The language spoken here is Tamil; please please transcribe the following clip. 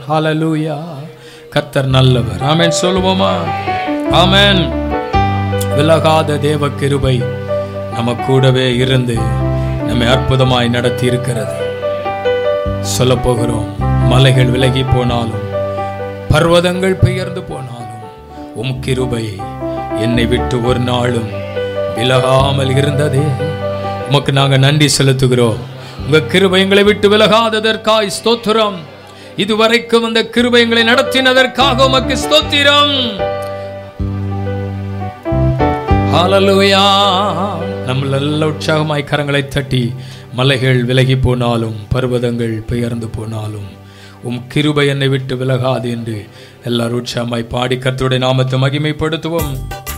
ஹalleluya கர்த்தர் நல்லவர் ஆமென் சொல்லுவோமா ஆமென் விலகாத தேவ கிருபை நம்ம கூடவே இருந்து நம்மை அற்புதமாய் நடத்தி இருக்கிறது சொல்ல போகிறோம் மலைகள் விலகி போனாலும் பர்வதங்கள் பெயர்ந்து போனாலும் உம் கிருபை என்னை விட்டு ஒரு நாளும் விலகாமல் இருந்ததே உமக்கு நாங்க நன்றி செலுத்துகிறோம் உங்க கிருபை எங்களை விட்டு விலகாததற்காய் ஸ்தோத்திரம் இதுவரைக்கும் அந்த கிருபை எங்களை நடத்தினதற்காக உமக்கு ஸ்தோத்திரம் ஹalleluya நம்ம நல்ல உற்சாகமாய் கரங்களை தட்டி மலைகள் விலகி போனாலும் பர்வதங்கள் பெயர்ந்து போனாலும் உம் கிருபை என்னை விட்டு விலகாது என்று எல்லாரும் உற்சாகமாய் பாடி கர்த்தருடைய நாமத்தை மகிமைப்படுத்துவோம்